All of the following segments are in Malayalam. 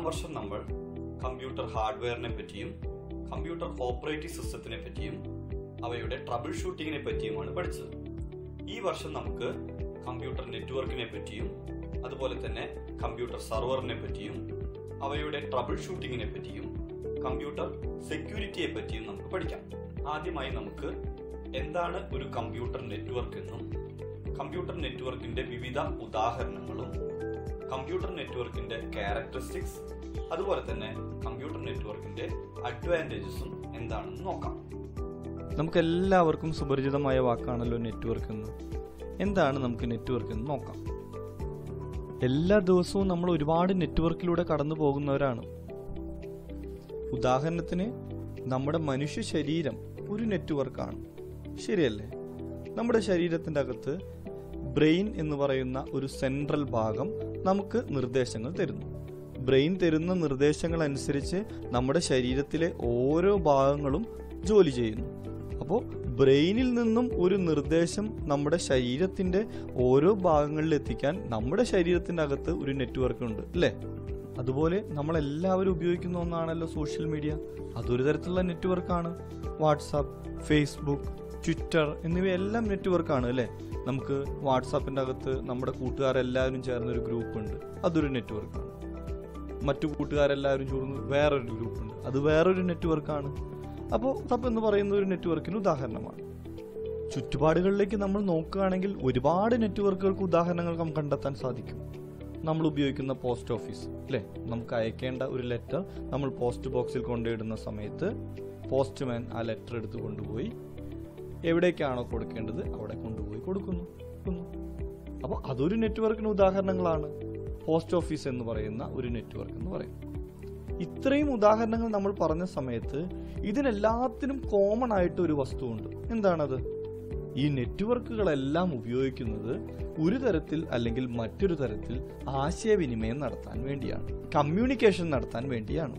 വർഷം നമ്മൾ കമ്പ്യൂട്ടർ ഹാർഡ്വെയറിനെ പറ്റിയും കമ്പ്യൂട്ടർ ഓപ്പറേറ്റിംഗ് സിസ്റ്റത്തിനെ പറ്റിയും അവയുടെ ട്രബിൾ ഷൂട്ടിങ്ങിനെ പറ്റിയുമാണ് പഠിച്ചത് ഈ വർഷം നമുക്ക് കമ്പ്യൂട്ടർ നെറ്റ്വർക്കിനെ പറ്റിയും അതുപോലെ തന്നെ കമ്പ്യൂട്ടർ സർവറിനെ പറ്റിയും അവയുടെ ട്രബിൾ ഷൂട്ടിങ്ങിനെ പറ്റിയും കമ്പ്യൂട്ടർ സെക്യൂരിറ്റിയെ പറ്റിയും നമുക്ക് പഠിക്കാം ആദ്യമായി നമുക്ക് എന്താണ് ഒരു കമ്പ്യൂട്ടർ നെറ്റ്വർക്ക് എന്നും കമ്പ്യൂട്ടർ നെറ്റ്വർക്കിന്റെ വിവിധ ഉദാഹരണങ്ങളും കമ്പ്യൂട്ടർ നെറ്റ്വർക്കിന്റെ ക്യാരക്ടറിസ്റ്റിക്സ് അതുപോലെ തന്നെ കമ്പ്യൂട്ടർ നെറ്റ്വർക്കിന്റെ അഡ്വാൻറ്റേജസും എന്താണെന്ന് നോക്കാം നമുക്ക് എല്ലാവർക്കും സുപരിചിതമായ വാക്കാണല്ലോ നെറ്റ്വർക്ക് എന്ന് എന്താണ് നമുക്ക് നെറ്റ്വർക്ക് എന്ന് നോക്കാം എല്ലാ ദിവസവും നമ്മൾ ഒരുപാട് നെറ്റ്വർക്കിലൂടെ കടന്നു പോകുന്നവരാണ് ഉദാഹരണത്തിന് നമ്മുടെ മനുഷ്യ ശരീരം ഒരു നെറ്റ്വർക്കാണ് ശരിയല്ലേ നമ്മുടെ ശരീരത്തിൻ്റെ അകത്ത് ബ്രെയിൻ എന്ന് പറയുന്ന ഒരു സെൻട്രൽ ഭാഗം നമുക്ക് നിർദ്ദേശങ്ങൾ തരുന്നു ബ്രെയിൻ തരുന്ന നിർദ്ദേശങ്ങൾ അനുസരിച്ച് നമ്മുടെ ശരീരത്തിലെ ഓരോ ഭാഗങ്ങളും ജോലി ചെയ്യുന്നു അപ്പോൾ ബ്രെയിനിൽ നിന്നും ഒരു നിർദ്ദേശം നമ്മുടെ ശരീരത്തിന്റെ ഓരോ ഭാഗങ്ങളിൽ എത്തിക്കാൻ നമ്മുടെ ശരീരത്തിന്റെ അകത്ത് ഒരു നെറ്റ്വർക്ക് ഉണ്ട് അല്ലേ അതുപോലെ നമ്മൾ എല്ലാവരും ഉപയോഗിക്കുന്ന ഒന്നാണല്ലോ സോഷ്യൽ മീഡിയ അതൊരു തരത്തിലുള്ള നെറ്റ്വർക്കാണ് വാട്സാപ്പ് ഫേസ്ബുക്ക് ട്വിറ്റർ എന്നിവയെല്ലാം നെറ്റ്വർക്കാണ് അല്ലേ നമുക്ക് വാട്സാപ്പിന്റെ അകത്ത് നമ്മുടെ കൂട്ടുകാരെല്ലാവരും ചേർന്ന ഒരു ഗ്രൂപ്പ് ഉണ്ട് അതൊരു നെറ്റ്വർക്കാണ് മറ്റു കൂട്ടുകാരെല്ലാവരും ചേർന്ന് വേറൊരു ഗ്രൂപ്പ് ഉണ്ട് അത് വേറൊരു നെറ്റ്വർക്കാണ് അപ്പോൾ സബ് എന്ന് പറയുന്ന ഒരു നെറ്റ്വർക്കിന് ഉദാഹരണമാണ് ചുറ്റുപാടുകളിലേക്ക് നമ്മൾ നോക്കുകയാണെങ്കിൽ ഒരുപാട് നെറ്റ്വർക്കുകൾക്ക് ഉദാഹരണങ്ങൾ നമുക്ക് കണ്ടെത്താൻ സാധിക്കും നമ്മൾ ഉപയോഗിക്കുന്ന പോസ്റ്റ് ഓഫീസ് അല്ലേ നമുക്ക് അയക്കേണ്ട ഒരു ലെറ്റർ നമ്മൾ പോസ്റ്റ് ബോക്സിൽ കൊണ്ടുപോയിടുന്ന സമയത്ത് പോസ്റ്റ്മാൻ ആ ലെറ്റർ എടുത്ത് കൊണ്ടുപോയി എവിടേക്കാണോ കൊടുക്കേണ്ടത് അവിടെ കൊണ്ടുപോയി കൊടുക്കുന്നു അപ്പോൾ അതൊരു നെറ്റ്വർക്കിന് ഉദാഹരണങ്ങളാണ് പോസ്റ്റ് ഓഫീസ് എന്ന് പറയുന്ന ഒരു നെറ്റ്വർക്ക് എന്ന് പറയും ഇത്രയും ഉദാഹരണങ്ങൾ നമ്മൾ പറഞ്ഞ സമയത്ത് ഇതിനെല്ലാത്തിനും കോമൺ ആയിട്ട് ഒരു വസ്തുവുണ്ട് എന്താണത് ഈ നെറ്റ്വർക്കുകളെല്ലാം ഉപയോഗിക്കുന്നത് ഒരു തരത്തിൽ അല്ലെങ്കിൽ മറ്റൊരു തരത്തിൽ ആശയവിനിമയം നടത്താൻ വേണ്ടിയാണ് കമ്മ്യൂണിക്കേഷൻ നടത്താൻ വേണ്ടിയാണ്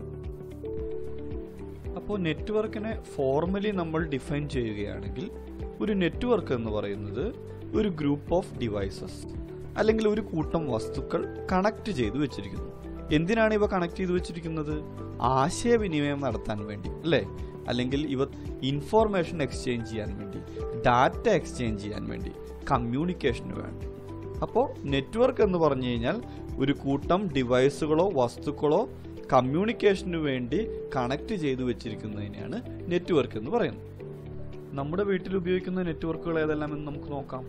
അപ്പോൾ നെറ്റ്വർക്കിനെ ഫോർമലി നമ്മൾ ഡിഫൈൻ ചെയ്യുകയാണെങ്കിൽ ഒരു നെറ്റ്വർക്ക് എന്ന് പറയുന്നത് ഒരു ഗ്രൂപ്പ് ഓഫ് ഡിവൈസസ് അല്ലെങ്കിൽ ഒരു കൂട്ടം വസ്തുക്കൾ കണക്ട് ചെയ്തു വെച്ചിരിക്കുന്നു എന്തിനാണ് ഇവ കണക്ട് ചെയ്തു വെച്ചിരിക്കുന്നത് ആശയവിനിമയം നടത്താൻ വേണ്ടി അല്ലേ അല്ലെങ്കിൽ ഇവ ഇൻഫോർമേഷൻ എക്സ്ചേഞ്ച് ചെയ്യാൻ വേണ്ടി ഡാറ്റ എക്സ്ചേഞ്ച് ചെയ്യാൻ വേണ്ടി കമ്മ്യൂണിക്കേഷന് വേണ്ടി അപ്പോൾ നെറ്റ്വർക്ക് എന്ന് പറഞ്ഞു കഴിഞ്ഞാൽ ഒരു കൂട്ടം ഡിവൈസുകളോ വസ്തുക്കളോ കമ്മ്യൂണിക്കേഷന് വേണ്ടി കണക്ട് ചെയ്തു വെച്ചിരിക്കുന്നതിനെയാണ് നെറ്റ്വർക്ക് എന്ന് പറയുന്നത് നമ്മുടെ വീട്ടിൽ ഉപയോഗിക്കുന്ന നെറ്റ്വർക്കുകൾ ഏതെല്ലാം എന്ന് നമുക്ക് നോക്കാം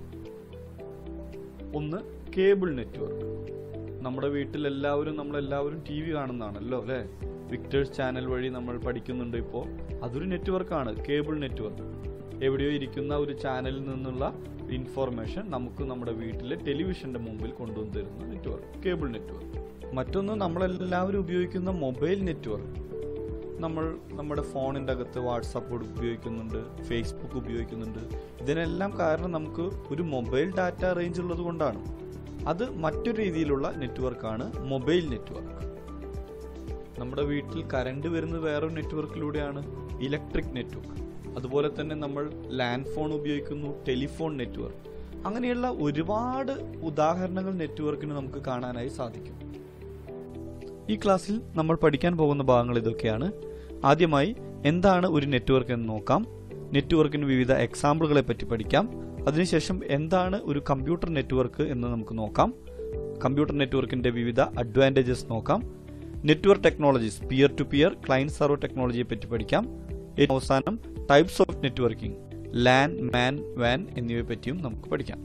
ഒന്ന് കേബിൾ നെറ്റ്വർക്ക് നമ്മുടെ വീട്ടിൽ എല്ലാവരും നമ്മളെല്ലാവരും ടി വി കാണുന്നതാണല്ലോ അല്ലേ വിക്ടേഴ്സ് ചാനൽ വഴി നമ്മൾ പഠിക്കുന്നുണ്ട് ഇപ്പോൾ അതൊരു നെറ്റ്വർക്കാണ് കേബിൾ നെറ്റ്വർക്ക് എവിടെയോ ഇരിക്കുന്ന ഒരു ചാനലിൽ നിന്നുള്ള ഇൻഫോർമേഷൻ നമുക്ക് നമ്മുടെ വീട്ടിലെ ടെലിവിഷന്റെ മുമ്പിൽ കൊണ്ടുവന്ന് തരുന്ന നെറ്റ്വർക്ക് കേബിൾ നെറ്റ്വർക്ക് മറ്റൊന്ന് നമ്മളെല്ലാവരും ഉപയോഗിക്കുന്ന മൊബൈൽ നെറ്റ്വർക്ക് നമ്മൾ നമ്മുടെ ഫോണിൻ്റെ അകത്ത് വാട്സാപ്പ് ഉപയോഗിക്കുന്നുണ്ട് ഫേസ്ബുക്ക് ഉപയോഗിക്കുന്നുണ്ട് ഇതിനെല്ലാം കാരണം നമുക്ക് ഒരു മൊബൈൽ ഡാറ്റ റേഞ്ച് ഉള്ളത് കൊണ്ടാണ് അത് മറ്റൊരു രീതിയിലുള്ള നെറ്റ്വർക്കാണ് മൊബൈൽ നെറ്റ്വർക്ക് നമ്മുടെ വീട്ടിൽ കറണ്ട് വരുന്നത് വേറൊരു നെറ്റ്വർക്കിലൂടെയാണ് ഇലക്ട്രിക് നെറ്റ്വർക്ക് അതുപോലെ തന്നെ നമ്മൾ ലാൻഡ് ഫോൺ ഉപയോഗിക്കുന്നു ടെലിഫോൺ നെറ്റ്വർക്ക് അങ്ങനെയുള്ള ഒരുപാട് ഉദാഹരണങ്ങൾ നെറ്റ്വർക്കിന് നമുക്ക് കാണാനായി സാധിക്കും ഈ ക്ലാസ്സിൽ നമ്മൾ പഠിക്കാൻ പോകുന്ന ഭാഗങ്ങൾ ഇതൊക്കെയാണ് ആദ്യമായി എന്താണ് ഒരു നെറ്റ്വർക്ക് എന്ന് നോക്കാം നെറ്റ്വർക്കിന് വിവിധ എക്സാമ്പിളുകളെ പറ്റി പഠിക്കാം അതിനുശേഷം എന്താണ് ഒരു കമ്പ്യൂട്ടർ നെറ്റ്വർക്ക് എന്ന് നമുക്ക് നോക്കാം കമ്പ്യൂട്ടർ നെറ്റ്വർക്കിന്റെ വിവിധ അഡ്വാൻറ്റേജസ് നോക്കാം network technologies peer to peer client server ടെക്നോളജിയെ പറ്റി പഠിക്കാം ഏറ്റവും അവസാനം types of networking LAN MAN വാൻ എന്നിവയെ പറ്റിയും നമുക്ക് പഠിക്കാം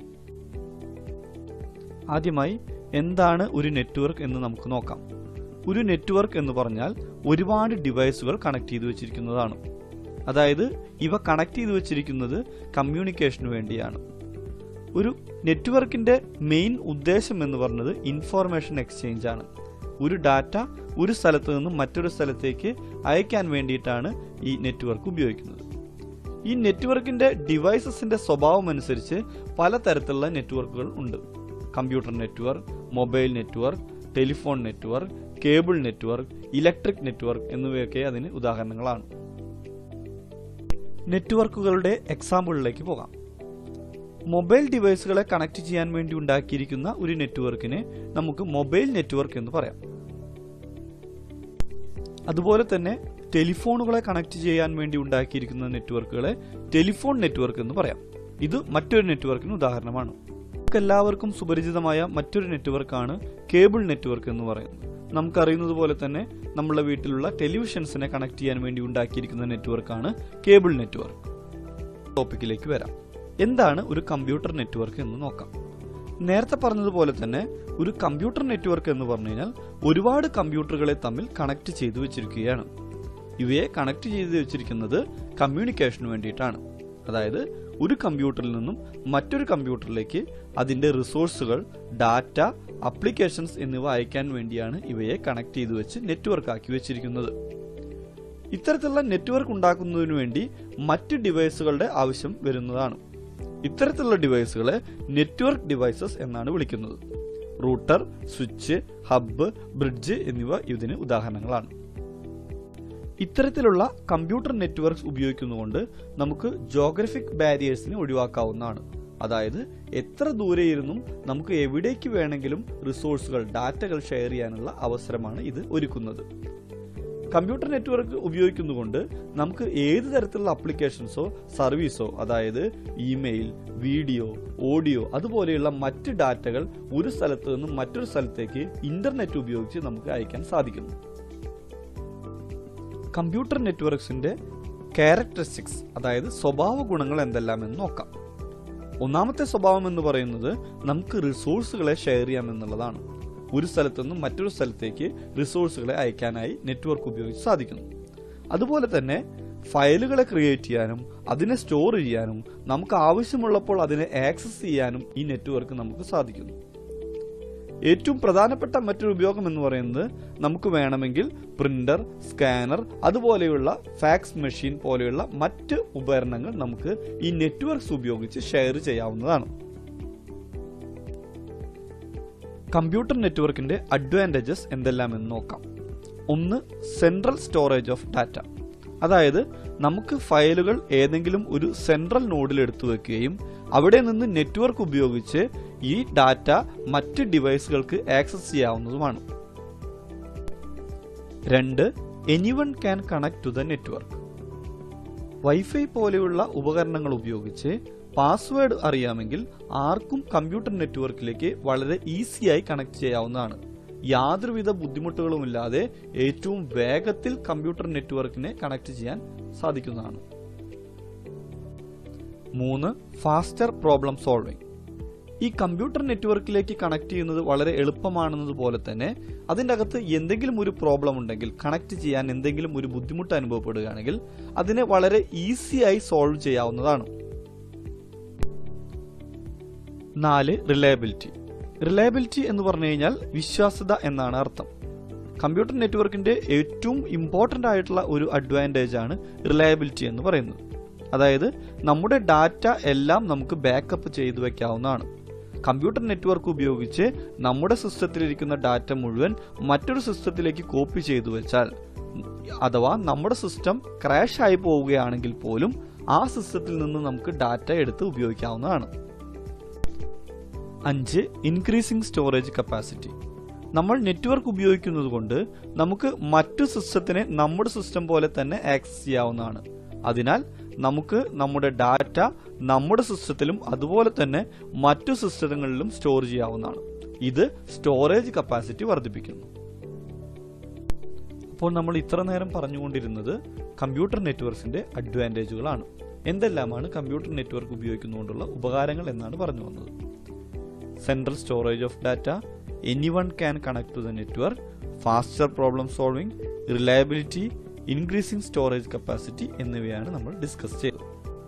ആദ്യമായി എന്താണ് ഒരു നെറ്റ്വർക്ക് എന്ന് നമുക്ക് നോക്കാം ഒരു നെറ്റ്വർക്ക് എന്ന് പറഞ്ഞാൽ ഒരുപാട് ഡിവൈസുകൾ കണക്ട് ചെയ്തു വെച്ചിരിക്കുന്നതാണ് അതായത് ഇവ കണക്ട് ചെയ്തു വെച്ചിരിക്കുന്നത് കമ്മ്യൂണിക്കേഷന് വേണ്ടിയാണ് ഒരു നെറ്റ്വർക്കിന്റെ മെയിൻ ഉദ്ദേശം എന്ന് പറഞ്ഞത് ഇൻഫോർമേഷൻ എക്സ്ചേഞ്ച് ആണ് ഒരു ഡാറ്റ ഒരു സ്ഥലത്ത് നിന്നും മറ്റൊരു സ്ഥലത്തേക്ക് അയക്കാൻ വേണ്ടിയിട്ടാണ് ഈ നെറ്റ്വർക്ക് ഉപയോഗിക്കുന്നത് ഈ നെറ്റ്വർക്കിന്റെ ഡിവൈസസിന്റെ സ്വഭാവം അനുസരിച്ച് പലതരത്തിലുള്ള നെറ്റ്വർക്കുകൾ ഉണ്ട് computer network mobile network telephone network cable network electric network എന്നിവയൊക്കെ അതിന് ഉദാഹരണങ്ങളാണ് നെറ്റ്വർക്കുകളുടെ എക്സാമ്പിളിലേക്ക് പോകാം മൊബൈൽ ഡിവൈസുകളെ കണക്ട് ചെയ്യാൻ വേണ്ടി ഉണ്ടാക്കിയിരിക്കുന്ന ഒരു നെറ്റ്വർക്കിനെ നമുക്ക് മൊബൈൽ നെറ്റ്വർക്ക് എന്ന് പറയാം അതുപോലെ തന്നെ ടെലിഫോണുകളെ കണക്ട് ചെയ്യാൻ വേണ്ടി ഉണ്ടാക്കിയിരിക്കുന്ന നെറ്റ്വർക്കുകളെ ടെലിഫോൺ നെറ്റ്വർക്ക് എന്ന് പറയാം ഇത് മറ്റൊരു നെറ്റ്വർക്കിന് ഉദാഹരണമാണ് നമുക്ക് എല്ലാവർക്കും സുപരിചിതമായ മറ്റൊരു നെറ്റ്വർക്കാണ് കേബിൾ നെറ്റ്വർക്ക് എന്ന് പറയുന്നത് നമുക്കറിയുന്നത് പോലെ തന്നെ നമ്മുടെ വീട്ടിലുള്ള ടെലിവിഷൻസിനെ കണക്ട് ചെയ്യാൻ വേണ്ടി ഉണ്ടാക്കിയിരിക്കുന്ന നെറ്റ്വർക്കാണ് കേബിൾ നെറ്റ്വർക്ക് ടോപ്പിക്കിലേക്ക് വരാം എന്താണ് ഒരു കമ്പ്യൂട്ടർ നെറ്റ്വർക്ക് എന്ന് നോക്കാം നേരത്തെ പറഞ്ഞതുപോലെ തന്നെ ഒരു കമ്പ്യൂട്ടർ നെറ്റ്വർക്ക് എന്ന് പറഞ്ഞു കഴിഞ്ഞാൽ ഒരുപാട് കമ്പ്യൂട്ടറുകളെ തമ്മിൽ കണക്ട് ചെയ്തു വെച്ചിരിക്കുകയാണ് ഇവയെ കണക്ട് ചെയ്ത് വെച്ചിരിക്കുന്നത് കമ്മ്യൂണിക്കേഷന് വേണ്ടിയിട്ടാണ് അതായത് ഒരു കമ്പ്യൂട്ടറിൽ നിന്നും മറ്റൊരു കമ്പ്യൂട്ടറിലേക്ക് അതിന്റെ റിസോഴ്സുകൾ ഡാറ്റ അപ്ലിക്കേഷൻസ് എന്നിവ അയക്കാൻ വേണ്ടിയാണ് ഇവയെ കണക്ട് ചെയ്തു വെച്ച് നെറ്റ്വർക്ക് ആക്കി വെച്ചിരിക്കുന്നത് ഇത്തരത്തിലുള്ള നെറ്റ്വർക്ക് ഉണ്ടാക്കുന്നതിനു വേണ്ടി മറ്റ് ഡിവൈസുകളുടെ ആവശ്യം വരുന്നതാണ് ഇത്തരത്തിലുള്ള ഡിവൈസുകളെ നെറ്റ്വർക്ക് ഡിവൈസസ് എന്നാണ് വിളിക്കുന്നത് റൂട്ടർ സ്വിച്ച് ഹബ്ബ് ബ്രിഡ്ജ് എന്നിവ ഇതിന് ഉദാഹരണങ്ങളാണ് ഇത്തരത്തിലുള്ള കമ്പ്യൂട്ടർ നെറ്റ്വർക്ക്സ് ഉപയോഗിക്കുന്നതുകൊണ്ട് നമുക്ക് ജോഗ്രഫിക് ബാരിയേഴ്സിനെ ഒഴിവാക്കാവുന്നതാണ് അതായത് എത്ര ദൂരെ ഇരുന്നും നമുക്ക് എവിടേക്ക് വേണമെങ്കിലും റിസോഴ്സുകൾ ഡാറ്റകൾ ഷെയർ ചെയ്യാനുള്ള അവസരമാണ് ഇത് ഒരുക്കുന്നത് കമ്പ്യൂട്ടർ നെറ്റ്വർക്ക് ഉപയോഗിക്കുന്നതുകൊണ്ട് നമുക്ക് ഏത് തരത്തിലുള്ള അപ്ലിക്കേഷൻസോ സർവീസോ അതായത് ഇമെയിൽ വീഡിയോ ഓഡിയോ അതുപോലെയുള്ള മറ്റ് ഡാറ്റകൾ ഒരു സ്ഥലത്ത് നിന്നും മറ്റൊരു സ്ഥലത്തേക്ക് ഇന്റർനെറ്റ് ഉപയോഗിച്ച് നമുക്ക് അയക്കാൻ സാധിക്കുന്നു കമ്പ്യൂട്ടർ നെറ്റ്വർക്ക്സിന്റെ ക്യാരക്ടറിസ്റ്റിക്സ് അതായത് സ്വഭാവ ഗുണങ്ങൾ എന്തെല്ലാമെന്ന് നോക്കാം ഒന്നാമത്തെ സ്വഭാവം എന്ന് പറയുന്നത് നമുക്ക് റിസോഴ്സുകളെ ഷെയർ ചെയ്യാം എന്നുള്ളതാണ് ഒരു സ്ഥലത്തു നിന്നും മറ്റൊരു സ്ഥലത്തേക്ക് റിസോഴ്സുകളെ അയക്കാനായി നെറ്റ്വർക്ക് ഉപയോഗിച്ച് സാധിക്കുന്നു അതുപോലെ തന്നെ ഫയലുകളെ ക്രിയേറ്റ് ചെയ്യാനും അതിനെ സ്റ്റോർ ചെയ്യാനും നമുക്ക് ആവശ്യമുള്ളപ്പോൾ അതിനെ ആക്സസ് ചെയ്യാനും ഈ നെറ്റ്വർക്ക് നമുക്ക് സാധിക്കുന്നു ഏറ്റവും പ്രധാനപ്പെട്ട മറ്റൊരു ഉപയോഗം എന്ന് പറയുന്നത് നമുക്ക് വേണമെങ്കിൽ പ്രിന്റർ സ്കാനർ അതുപോലെയുള്ള ഫാക്സ് മെഷീൻ പോലെയുള്ള മറ്റ് ഉപകരണങ്ങൾ നമുക്ക് ഈ നെറ്റ്വർക്ക്സ് ഉപയോഗിച്ച് ഷെയർ ചെയ്യാവുന്നതാണ് കമ്പ്യൂട്ടർ നെറ്റ്വർക്കിന്റെ അഡ്വാൻറ്റേജസ് എന്തെല്ലാമെന്ന് നോക്കാം ഒന്ന് സെൻട്രൽ സ്റ്റോറേജ് ഓഫ് ഡാറ്റ അതായത് നമുക്ക് ഫയലുകൾ ഏതെങ്കിലും ഒരു സെൻട്രൽ നോഡിൽ എടുത്തു വെക്കുകയും അവിടെ നിന്ന് നെറ്റ്വർക്ക് ഉപയോഗിച്ച് ഈ ഡാറ്റ മറ്റ് ഡിവൈസുകൾക്ക് ആക്സസ് ചെയ്യാവുന്നതുമാണ് രണ്ട് anyone can connect to the network wifi പോലെയുള്ള ഉപകരണങ്ങൾ ഉപയോഗിച്ച് പാസ്വേഡ് അറിയാമെങ്കിൽ ആർക്കും കമ്പ്യൂട്ടർ നെറ്റ്വർക്കിലേക്ക് വളരെ ഈസിയായി കണക്ട് ചെയ്യാവുന്നതാണ് യാതൊരുവിധ ബുദ്ധിമുട്ടുകളുമില്ലാതെ ഏറ്റവും വേഗത്തിൽ കമ്പ്യൂട്ടർ നെറ്റ്വർക്കിനെ കണക്ട് ചെയ്യാൻ സാധിക്കുന്നതാണ് മൂന്ന് ഫാസ്റ്റർ പ്രോബ്ലം സോൾവിംഗ് ഈ കമ്പ്യൂട്ടർ നെറ്റ്വർക്കിലേക്ക് കണക്ട് ചെയ്യുന്നത് വളരെ എളുപ്പമാണെന്നതുപോലെ തന്നെ അതിൻ്റെ അകത്ത് എന്തെങ്കിലും ഒരു പ്രോബ്ലം ഉണ്ടെങ്കിൽ കണക്ട് ചെയ്യാൻ എന്തെങ്കിലും ഒരു ബുദ്ധിമുട്ട് അനുഭവപ്പെടുകയാണെങ്കിൽ അതിനെ വളരെ ഈസിയായി സോൾവ് ചെയ്യാവുന്നതാണ് നാല് റിലയബിലിറ്റി റിലയബിലിറ്റി എന്ന് പറഞ്ഞു കഴിഞ്ഞാൽ വിശ്വാസ്യത എന്നാണ് അർത്ഥം കമ്പ്യൂട്ടർ നെറ്റ്വർക്കിന്റെ ഏറ്റവും ഇമ്പോർട്ടന്റ് ആയിട്ടുള്ള ഒരു അഡ്വാൻറ്റേജ് ആണ് റിലയബിലിറ്റി എന്ന് പറയുന്നത് അതായത് നമ്മുടെ ഡാറ്റ എല്ലാം നമുക്ക് ബാക്കപ്പ് ചെയ്തു വെക്കാവുന്നതാണ് കമ്പ്യൂട്ടർ നെറ്റ്വർക്ക് ഉപയോഗിച്ച് നമ്മുടെ സിസ്റ്റത്തിലിരിക്കുന്ന ഡാറ്റ മുഴുവൻ മറ്റൊരു സിസ്റ്റത്തിലേക്ക് കോപ്പി ചെയ്തു വെച്ചാൽ അഥവാ നമ്മുടെ സിസ്റ്റം ക്രാഷ് ആയി പോവുകയാണെങ്കിൽ പോലും ആ സിസ്റ്റത്തിൽ നിന്ന് നമുക്ക് ഡാറ്റ എടുത്ത് ഉപയോഗിക്കാവുന്നതാണ് അഞ്ച് ഇൻക്രീസിംഗ് സ്റ്റോറേജ് കപ്പാസിറ്റി നമ്മൾ നെറ്റ്വർക്ക് ഉപയോഗിക്കുന്നത് കൊണ്ട് നമുക്ക് മറ്റു സിസ്റ്റത്തിനെ നമ്മുടെ സിസ്റ്റം പോലെ തന്നെ ആക്സസ് ചെയ്യാവുന്നതാണ് അതിനാൽ നമുക്ക് നമ്മുടെ ഡാറ്റ നമ്മുടെ സിസ്റ്റത്തിലും അതുപോലെ തന്നെ മറ്റു സിസ്റ്റങ്ങളിലും സ്റ്റോർ ചെയ്യാവുന്നതാണ് ഇത് സ്റ്റോറേജ് കപ്പാസിറ്റി വർദ്ധിപ്പിക്കുന്നു അപ്പോൾ നമ്മൾ ഇത്ര നേരം പറഞ്ഞുകൊണ്ടിരുന്നത് കമ്പ്യൂട്ടർ നെറ്റ്വർക്സിന്റെ അഡ്വാൻറ്റേജുകളാണ് എന്തെല്ലാമാണ് കമ്പ്യൂട്ടർ നെറ്റ്വർക്ക് ഉപയോഗിക്കുന്നതുകൊണ്ടുള്ള ഉപകാരങ്ങൾ എന്നാണ് പറഞ്ഞു വന്നത് central storage of data any one can connect to the network faster problem solving reliability increasing storage capacity എന്നിവയാണ് നമ്മൾ ഡിസ്കസ് ചെയ്തത്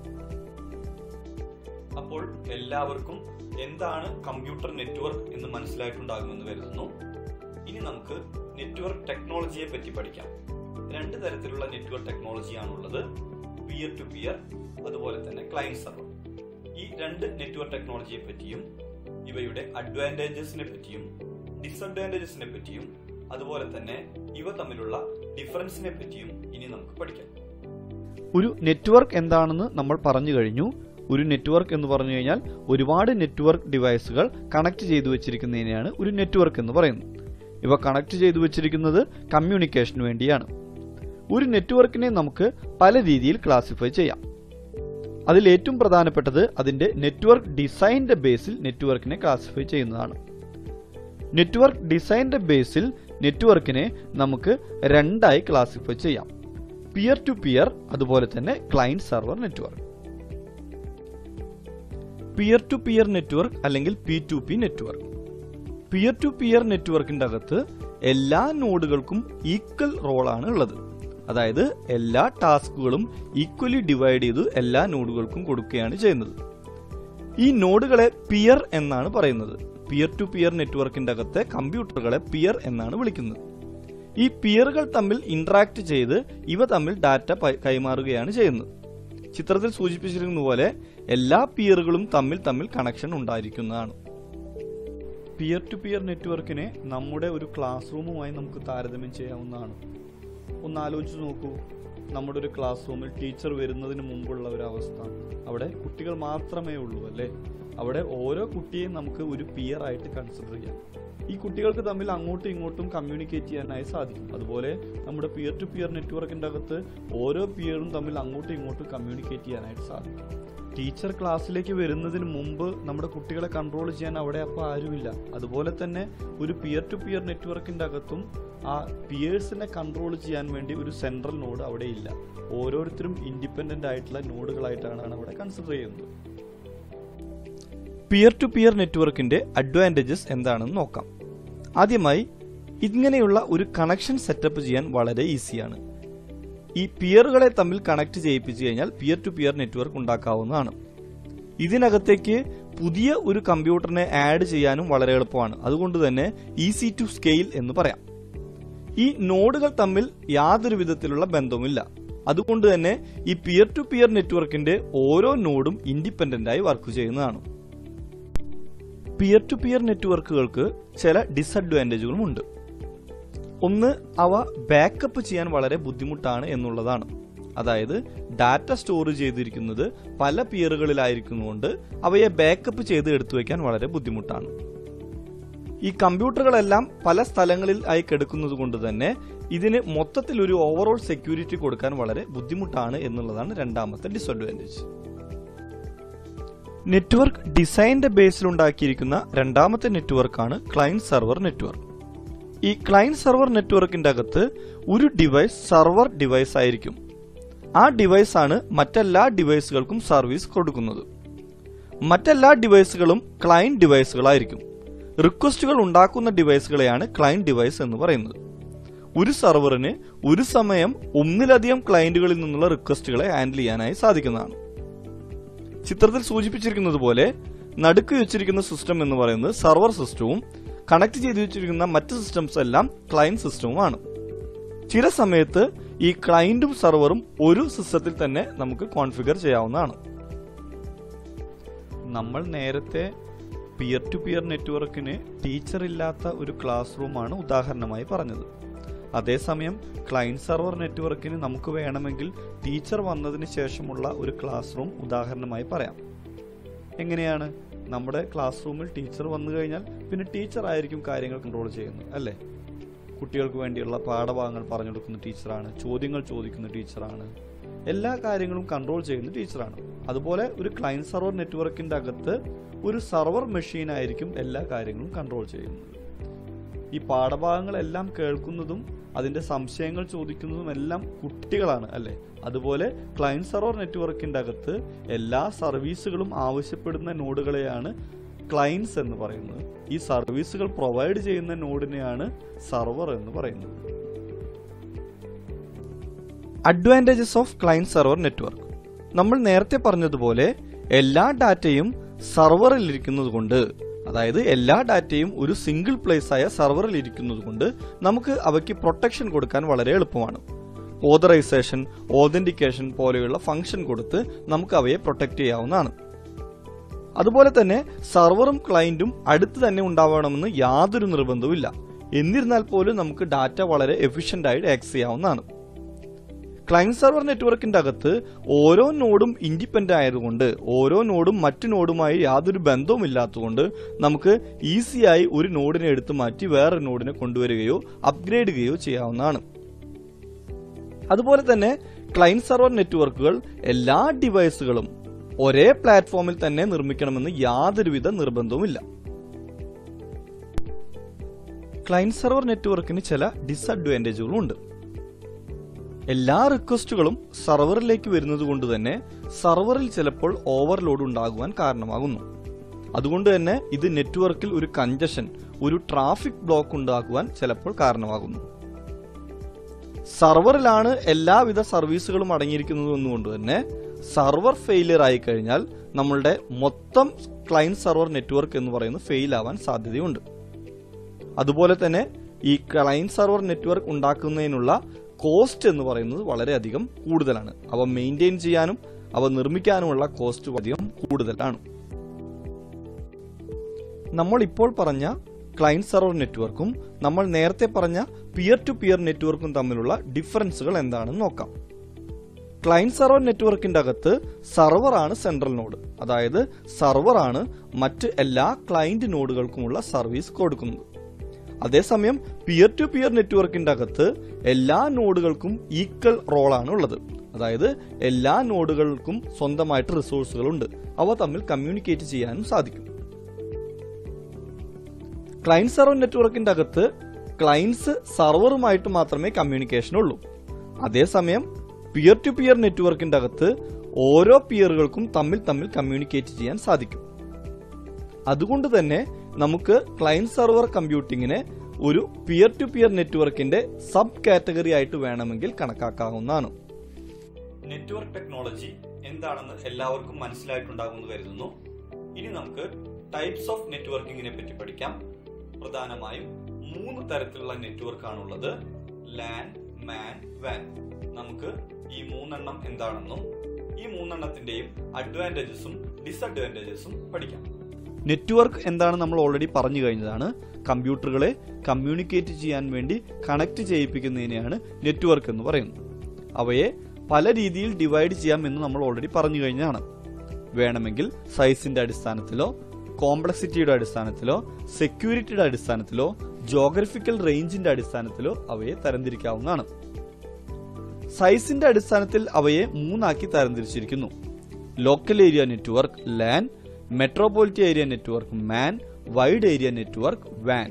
അപ്പോൾ എല്ലാവർക്കും എന്താണ് കമ്പ്യൂട്ടർ നെറ്റ്വർക്ക് എന്ന് മനസ്സിലായിട്ടുണ്ടാകുമെന്ന് കരുതുന്നു ഇനി നമുക്ക് നെറ്റ്വർക്ക് ടെക്നോളജിയെ പറ്റി പഠിക്കാം രണ്ട് തരത്തിലുള്ള നെറ്റ്വർക്ക് ടെക്നോളജിയാണുള്ളത് പിയർ ടു പിയർ അതുപോലെ തന്നെ ക്ലയന്റ് സർവർ ഈ രണ്ട് നെറ്റ്വർക്ക് ടെക്നോളജിയെ പറ്റിയും ഇവയുടെ അഡ്വാൻറ്റേജസിനെ പറ്റിയും ഡിസഡ്വാൻറ്റേജസിനെ പറ്റിയും അതുപോലെ തന്നെ ഇവ തമ്മിലുള്ള ഡിഫറൻസിനെ പറ്റിയും ഇനി നമുക്ക് പഠിക്കാം ഒരു നെറ്റ്വർക്ക് എന്താണെന്ന് നമ്മൾ പറഞ്ഞു കഴിഞ്ഞു ഒരു നെറ്റ്വർക്ക് എന്ന് പറഞ്ഞു കഴിഞ്ഞാൽ ഒരുപാട് നെറ്റ്വർക്ക് ഡിവൈസുകൾ കണക്ട് ചെയ്തു വെച്ചിരിക്കുന്നതിനെയാണ് ഒരു നെറ്റ്വർക്ക് എന്ന് പറയുന്നത് ഇവ കണക്ട് ചെയ്തു വെച്ചിരിക്കുന്നത് കമ്മ്യൂണിക്കേഷന് വേണ്ടിയാണ് ഒരു നെറ്റ്വർക്കിനെ നമുക്ക് പല രീതിയിൽ ക്ലാസിഫൈ ചെയ്യാം അതിൽ ഏറ്റവും പ്രധാനപ്പെട്ടത് അതിന്റെ നെറ്റ്വർക്ക് ഡിസൈനിന്റെ ബേസിൽ നെറ്റ്വർക്കിനെ ക്ലാസിഫൈ ചെയ്യുന്നതാണ് നെറ്റ്വർക്ക് ഡിസൈനിന്റെ ബേസിൽ നെറ്റ്വർക്കിനെ നമുക്ക് രണ്ടായി ക്ലാസിഫൈ ചെയ്യാം പിയർ ടു പിയർ അതുപോലെ തന്നെ client server network peer to peer network അല്ലെങ്കിൽ P to P network peer to peer നെറ്റ്വർക്കിന്റെ അകത്ത് എല്ലാ നോഡുകൾക്കും ഈക്വൽ റോളാണ് ഉള്ളത് അതായത് എല്ലാ ടാസ്കുകളും ഈക്വലി ഡിവൈഡ് ചെയ്ത് എല്ലാ നോഡുകൾക്കും കൊടുക്കുകയാണ് ചെയ്യുന്നത് ഈ നോഡുകളെ പിയർ എന്നാണ് പറയുന്നത് പിയർ ടു പിയർ നെറ്റ്വർക്കിന്റെ അകത്തെ കമ്പ്യൂട്ടറുകളെ പിയർ എന്നാണ് വിളിക്കുന്നത് ഈ പിയറുകൾ തമ്മിൽ ഇന്ററാക്ട് ചെയ്ത് ഇവ തമ്മിൽ ഡാറ്റ പ- കൈമാറുകയാണ് ചെയ്യുന്നത് ചിത്രത്തിൽ സൂചിപ്പിച്ചിരിക്കുന്ന പോലെ എല്ലാ പിയറുകളും തമ്മിൽ തമ്മിൽ കണക്ഷൻ ഉണ്ടായിരിക്കുന്നതാണ് പിയർ ടു പിയർ നെറ്റ്വർക്കിനെ നമ്മുടെ ഒരു ക്ലാസ് റൂമുമായി നമുക്ക് താരതമ്യം ചെയ്യാവുന്നതാണ് ഒന്ന് ആലോചിച്ച് നോക്കൂ നമ്മുടെ ഒരു ക്ലാസ് റൂമിൽ ടീച്ചർ വരുന്നതിന് മുമ്പുള്ള ഒരു അവസ്ഥ അവിടെ കുട്ടികൾ മാത്രമേ ഉള്ളൂ അല്ലേ അവിടെ ഓരോ കുട്ടിയെയും നമുക്ക് ഒരു പിയർ ആയിട്ട് കൺസിഡർ ചെയ്യാം ഈ കുട്ടികൾക്ക് തമ്മിൽ അങ്ങോട്ടും ഇങ്ങോട്ടും കമ്മ്യൂണിക്കേറ്റ് ചെയ്യാനായി സാധിക്കും അതുപോലെ നമ്മുടെ പിയർ ടു പിയർ നെറ്റ്വർക്കിന്റെ അകത്ത് ഓരോ പിയറും തമ്മിൽ അങ്ങോട്ടും ഇങ്ങോട്ടും കമ്മ്യൂണിക്കേറ്റ് ചെയ്യാനായിട്ട് സാധിക്കും ടീച്ചർ ക്ലാസ്സിലേക്ക് വരുന്നതിന് മുമ്പ് നമ്മുടെ കുട്ടികളെ കൺട്രോൾ ചെയ്യാൻ അവിടെ അപ്പോൾ ആരുമില്ല അതുപോലെ തന്നെ ഒരു പിയർ ടു പിയർ നെറ്റ്വർക്കിന്റെ അകത്തും ആ പിയേഴ്സിനെ കൺട്രോൾ ചെയ്യാൻ വേണ്ടി ഒരു സെൻട്രൽ നോഡ് അവിടെ ഇല്ല ഓരോരുത്തരും ഇൻഡിപെൻഡന്റ് ആയിട്ടുള്ള നോഡുകളായിട്ടാണ് അവിടെ കൺസിഡർ ചെയ്യുന്നത് പിയർ ടു പിയർ നെറ്റ്വർക്കിന്റെ അഡ്വാൻറ്റേജസ് എന്താണെന്ന് നോക്കാം ആദ്യമായി ഇങ്ങനെയുള്ള ഒരു കണക്ഷൻ സെറ്റപ്പ് ചെയ്യാൻ വളരെ ഈസിയാണ് ഈ പിയറുകളെ തമ്മിൽ കണക്ട് ചെയ്യിപ്പിച്ചു കഴിഞ്ഞാൽ പിയർ ടു പിയർ നെറ്റ്വർക്ക് ഉണ്ടാക്കാവുന്നതാണ് ഇതിനകത്തേക്ക് പുതിയ ഒരു കമ്പ്യൂട്ടറിനെ ആഡ് ചെയ്യാനും വളരെ എളുപ്പമാണ് അതുകൊണ്ട് തന്നെ ഈസി ടു സ്കെയിൽ എന്ന് പറയാം ഈ നോഡുകൾ തമ്മിൽ യാതൊരു വിധത്തിലുള്ള ബന്ധവുമില്ല അതുകൊണ്ട് തന്നെ ഈ പിയർ ടു പിയർ നെറ്റ്വർക്കിന്റെ ഓരോ നോഡും ഇൻഡിപെൻഡന്റ് ആയി വർക്ക് ചെയ്യുന്നതാണ് പിയർ ടു പിയർ നെറ്റ്വർക്കുകൾക്ക് ചില ഡിസഡ്വാൻറ്റേജുകളും ഉണ്ട് ഒന്ന് അവ ബാക്കപ്പ് ചെയ്യാൻ വളരെ ബുദ്ധിമുട്ടാണ് എന്നുള്ളതാണ് അതായത് ഡാറ്റ സ്റ്റോർ ചെയ്തിരിക്കുന്നത് പല പിയറുകളിലായിരിക്കുന്നതുകൊണ്ട് അവയെ ബാക്കപ്പ് ചെയ്ത് എടുത്തു വയ്ക്കാൻ വളരെ ബുദ്ധിമുട്ടാണ് ഈ കമ്പ്യൂട്ടറുകളെല്ലാം പല സ്ഥലങ്ങളിൽ ആയി കിടക്കുന്നത് കൊണ്ട് തന്നെ ഇതിന് മൊത്തത്തിൽ ഒരു ഓവറോൾ സെക്യൂരിറ്റി കൊടുക്കാൻ വളരെ ബുദ്ധിമുട്ടാണ് എന്നുള്ളതാണ് രണ്ടാമത്തെ ഡിസഡ്വാൻറ്റേജ് നെറ്റ്വർക്ക് ഡിസൈനിന്റെ ബേസിൽ ഉണ്ടാക്കിയിരിക്കുന്ന രണ്ടാമത്തെ നെറ്റ്വർക്കാണ് ക്ലയന്റ് സെർവർ നെറ്റ്വർക്ക് ഈ ക്ലയന്റ് സെർവർ നെറ്റ്വർക്കിന്റെ അകത്ത് ഒരു ഡിവൈസ് സർവർ ഡിവൈസ് ആയിരിക്കും ആ ഡിവൈസ് ആണ് മറ്റെല്ലാ ഡിവൈസുകൾക്കും സർവീസ് കൊടുക്കുന്നത് മറ്റെല്ലാ ഡിവൈസുകളും ക്ലയന്റ് ഡിവൈസുകളായിരിക്കും റിക്വസ്റ്റുകൾ ഉണ്ടാക്കുന്ന ഡിവൈസുകളെയാണ് ക്ലയന്റ് ഡിവൈസ് എന്ന് പറയുന്നത് ഒരു സെർവറിന് ഒരു സമയം ഒന്നിലധികം ക്ലയന്റുകളിൽ നിന്നുള്ള റിക്വസ്റ്റുകളെ ഹാൻഡിൽ ചെയ്യാനായി സാധിക്കുന്നതാണ് ചിത്രത്തിൽ സൂചിപ്പിച്ചിരിക്കുന്നത് പോലെ നടുക്ക് വെച്ചിരിക്കുന്ന സിസ്റ്റം എന്ന് പറയുന്നത് സർവർ സിസ്റ്റവും കണക്ട് ചെയ്തു വെച്ചിരിക്കുന്ന മറ്റ് സിസ്റ്റംസ് എല്ലാം ക്ലയന്റ് സിസ്റ്റവുമാണ് ചില സമയത്ത് ഈ ക്ലയന്റും സെർവറും ഒരു സിസ്റ്റത്തിൽ തന്നെ നമുക്ക് കോൺഫിഗർ ചെയ്യാവുന്നതാണ് നമ്മൾ നേരത്തെ പിയർ ടു പിയർ നെറ്റ്വർക്കിന് ടീച്ചർ ഇല്ലാത്ത ഒരു ക്ലാസ് റൂമാണ് ഉദാഹരണമായി പറഞ്ഞത് അതേസമയം ക്ലയന്റ് സെർവർ നെറ്റ്വർക്കിന് നമുക്ക് വേണമെങ്കിൽ ടീച്ചർ വന്നതിന് ശേഷമുള്ള ഒരു ക്ലാസ് റൂം ഉദാഹരണമായി പറയാം എങ്ങനെയാണ് നമ്മുടെ ക്ലാസ് റൂമിൽ ടീച്ചർ വന്നു കഴിഞ്ഞാൽ പിന്നെ ടീച്ചർ ആയിരിക്കും കാര്യങ്ങൾ കൺട്രോൾ ചെയ്യുന്നത് അല്ലേ കുട്ടികൾക്ക് വേണ്ടിയുള്ള പാഠഭാഗങ്ങൾ പറഞ്ഞു കൊടുക്കുന്ന ടീച്ചറാണ് ചോദ്യങ്ങൾ ചോദിക്കുന്ന ടീച്ചറാണ് എല്ലാ കാര്യങ്ങളും കൺട്രോൾ ചെയ്യുന്ന ടീച്ചറാണ് അതുപോലെ ഒരു ക്ലയന്റ് സെർവർ നെറ്റ്വർക്കിന്റെ അകത്ത് ഒരു സർവർ മെഷീൻ ആയിരിക്കും എല്ലാ കാര്യങ്ങളും കൺട്രോൾ ചെയ്യുന്നത് ഈ പാഠഭാഗങ്ങളെല്ലാം കേൾക്കുന്നതും അതിന്റെ സംശയങ്ങൾ ചോദിക്കുന്നതും എല്ലാം കുട്ടികളാണ് അല്ലെ അതുപോലെ ക്ലയന്റ് സെർവർ നെറ്റ്വർക്കിന്റെ അകത്ത് എല്ലാ സർവീസുകളും ആവശ്യപ്പെടുന്ന നോഡുകളെയാണ് ക്ലയൻസ് എന്ന് പറയുന്നത് ഈ സർവീസുകൾ പ്രൊവൈഡ് ചെയ്യുന്ന നോഡിനെയാണ് സർവർ എന്ന് പറയുന്നത് advantages of client server network നമ്മൾ നേരത്തെ പറഞ്ഞതുപോലെ എല്ലാ ഡാറ്റയും സർവറിൽ ഇരിക്കുന്നത് കൊണ്ട് അതായത് എല്ലാ ഡാറ്റയും ഒരു സിംഗിൾ പ്ലേസ് ആയ സർവറിൽ ഇരിക്കുന്നത് കൊണ്ട് നമുക്ക് അവയ്ക്ക് പ്രൊട്ടക്ഷൻ കൊടുക്കാൻ വളരെ എളുപ്പമാണ് ഓതറൈസേഷൻ ഓതന്റിക്കേഷൻ പോലെയുള്ള ഫംഗ്ഷൻ കൊടുത്ത് നമുക്ക് അവയെ പ്രൊട്ടക്ട് ചെയ്യാവുന്നതാണ് അതുപോലെ തന്നെ സർവറും ക്ലയന്റും അടുത്ത് തന്നെ ഉണ്ടാവണമെന്ന് യാതൊരു നിർബന്ധവുമില്ല എന്നിരുന്നാൽ പോലും നമുക്ക് ഡാറ്റ വളരെ എഫിഷ്യന്റ് ആയിട്ട് ആക്സസ് ചെയ്യാവുന്നതാണ് ക്ലയന്റ് സെർവർ നെറ്റ്വർക്കിന്റെ അകത്ത് ഓരോ നോഡും ഇൻഡിപെൻഡന്റ് ആയതുകൊണ്ട് ഓരോ നോഡും മറ്റു നോഡുമായി യാതൊരു ബന്ധവും ഇല്ലാത്തതുകൊണ്ട് നമുക്ക് ഈസിയായി ഒരു നോഡിനെ എടുത്തു മാറ്റി വേറൊരു നോഡിനെ കൊണ്ടുവരികയോ അപ്ഗ്രേഡ് ചെയ്യുകയോ ചെയ്യാവുന്നതാണ് അതുപോലെ തന്നെ ക്ലയന്റ് സെർവർ നെറ്റ്വർക്കുകൾ എല്ലാ ഡിവൈസുകളും ഒരേ പ്ലാറ്റ്ഫോമിൽ തന്നെ നിർമ്മിക്കണമെന്ന് യാതൊരുവിധ നിർബന്ധവുമില്ല ക്ലയന്റ് സെർവർ നെറ്റ്വർക്കിന് ചില ഡിസഡ്വാൻറ്റേജുകളും ഉണ്ട് എല്ലാ റിക്വസ്റ്റുകളും സർവറിലേക്ക് വരുന്നത് കൊണ്ട് തന്നെ സർവറിൽ ചിലപ്പോൾ ഓവർലോഡ് ഉണ്ടാകുവാൻ കാരണമാകുന്നു അതുകൊണ്ട് തന്നെ ഇത് നെറ്റ്വർക്കിൽ ഒരു കഞ്ചഷൻ ഒരു ട്രാഫിക് ബ്ലോക്ക് ഉണ്ടാക്കുവാൻ ചിലപ്പോൾ കാരണമാകുന്നു സർവറിലാണ് എല്ലാവിധ സർവീസുകളും അടങ്ങിയിരിക്കുന്നത് എന്നുകൊണ്ട് തന്നെ സർവർ ഫെയിലിയർ ആയി കഴിഞ്ഞാൽ നമ്മളുടെ മൊത്തം ക്ലയന്റ് സർവർ നെറ്റ്വർക്ക് എന്ന് പറയുന്നത് ഫെയിൽ ആവാൻ സാധ്യതയുണ്ട് അതുപോലെ തന്നെ ഈ ക്ലയന്റ് സർവർ നെറ്റ്വർക്ക് ഉണ്ടാക്കുന്നതിനുള്ള കോസ്റ്റ് എന്ന് പറയുന്നത് വളരെയധികം കൂടുതലാണ് അവ മെയിൻറ്റെയിൻ ചെയ്യാനും അവ നിർമ്മിക്കാനുമുള്ള കോസ്റ്റ് അധികം കൂടുതലാണ് നമ്മൾ ഇപ്പോൾ പറഞ്ഞ ക്ലയന്റ് സെർവർ നെറ്റ്വർക്കും നമ്മൾ നേരത്തെ പറഞ്ഞ പിയർ ടു പിയർ നെറ്റ്വർക്കും തമ്മിലുള്ള ഡിഫറൻസുകൾ എന്താണെന്ന് നോക്കാം ക്ലയന്റ് സെർവർ നെറ്റ്വർക്കിന്റെ അകത്ത് സർവറാണ് സെൻട്രൽ നോഡ് അതായത് സർവറാണ് മറ്റ് എല്ലാ ക്ലയന്റ് നോഡുകൾക്കുമുള്ള സർവീസ് കൊടുക്കുന്നത് അതേസമയം പിയർ ടു പിയർ നെറ്റ്വർക്കിന്റെ അകത്ത് എല്ലാ നോഡുകൾക്കും ഈക്വൽ റോളാണ് ഉള്ളത് അതായത് എല്ലാ നോഡുകൾക്കും സ്വന്തമായിട്ട് റിസോഴ്സുകളുണ്ട് അവ തമ്മിൽ കമ്മ്യൂണിക്കേറ്റ് ചെയ്യാനും സാധിക്കും ക്ലയന്റ് സെർവർ നെറ്റ്വർക്കിന്റെ അകത്ത് ക്ലയൻസ് സർവറുമായിട്ട് മാത്രമേ കമ്മ്യൂണിക്കേഷൻ ഉള്ളൂ അതേസമയം പിയർ ടു പിയർ നെറ്റ്വർക്കിന്റെ അകത്ത് ഓരോ പിയറുകൾക്കും തമ്മിൽ തമ്മിൽ കമ്മ്യൂണിക്കേറ്റ് ചെയ്യാൻ സാധിക്കും അതുകൊണ്ട് തന്നെ നമുക്ക് ക്ലയന്റ് സെർവർ കമ്പ്യൂട്ടിങ്ങിനെ ഒരു പിയർ ടു പിയർ നെറ്റ്വർക്കിന്റെ സബ് കാറ്റഗറി ആയിട്ട് വേണമെങ്കിൽ കണക്കാക്കാവുന്നതാണ് നെറ്റ്വർക്ക് ടെക്നോളജി എന്താണെന്ന് എല്ലാവർക്കും മനസ്സിലായിട്ടുണ്ടാകുമെന്ന് കരുതുന്നു ഇനി നമുക്ക് ടൈപ്സ് ഓഫ് നെറ്റ്വർക്കിങ്ങിനെ പറ്റി പഠിക്കാം പ്രധാനമായും മൂന്ന് തരത്തിലുള്ള നെറ്റ്വർക്ക് ആണുള്ളത് ലാൻ മാൻ വാൻ നമുക്ക് ഈ മൂന്നെണ്ണം എന്താണെന്നും ഈ മൂന്നെണ്ണത്തിന്റെയും അഡ്വാൻറ്റേജസും ഡിസഡ്വാൻറ്റേജസും പഠിക്കാം നെറ്റ്വർക്ക് എന്താണ് നമ്മൾ ഓൾറെഡി പറഞ്ഞു കഴിഞ്ഞതാണ് കമ്പ്യൂട്ടറുകളെ കമ്മ്യൂണിക്കേറ്റ് ചെയ്യാൻ വേണ്ടി കണക്ട് ചെയ്യിപ്പിക്കുന്നതിനെയാണ് നെറ്റ്വർക്ക് എന്ന് പറയുന്നത് അവയെ പല രീതിയിൽ ഡിവൈഡ് ചെയ്യാം എന്ന് നമ്മൾ ഓൾറെഡി പറഞ്ഞു കഴിഞ്ഞതാണ് വേണമെങ്കിൽ സൈസിന്റെ അടിസ്ഥാനത്തിലോ കോംപ്ലക്സിറ്റിയുടെ അടിസ്ഥാനത്തിലോ സെക്യൂരിറ്റിയുടെ അടിസ്ഥാനത്തിലോ ജോഗ്രഫിക്കൽ റേഞ്ചിന്റെ അടിസ്ഥാനത്തിലോ അവയെ തരംതിരിക്കാവുന്നതാണ് സൈസിന്റെ അടിസ്ഥാനത്തിൽ അവയെ മൂന്നാക്കി തരംതിരിച്ചിരിക്കുന്നു local area network LAN metropolitan area network MAN wide area network വാൻ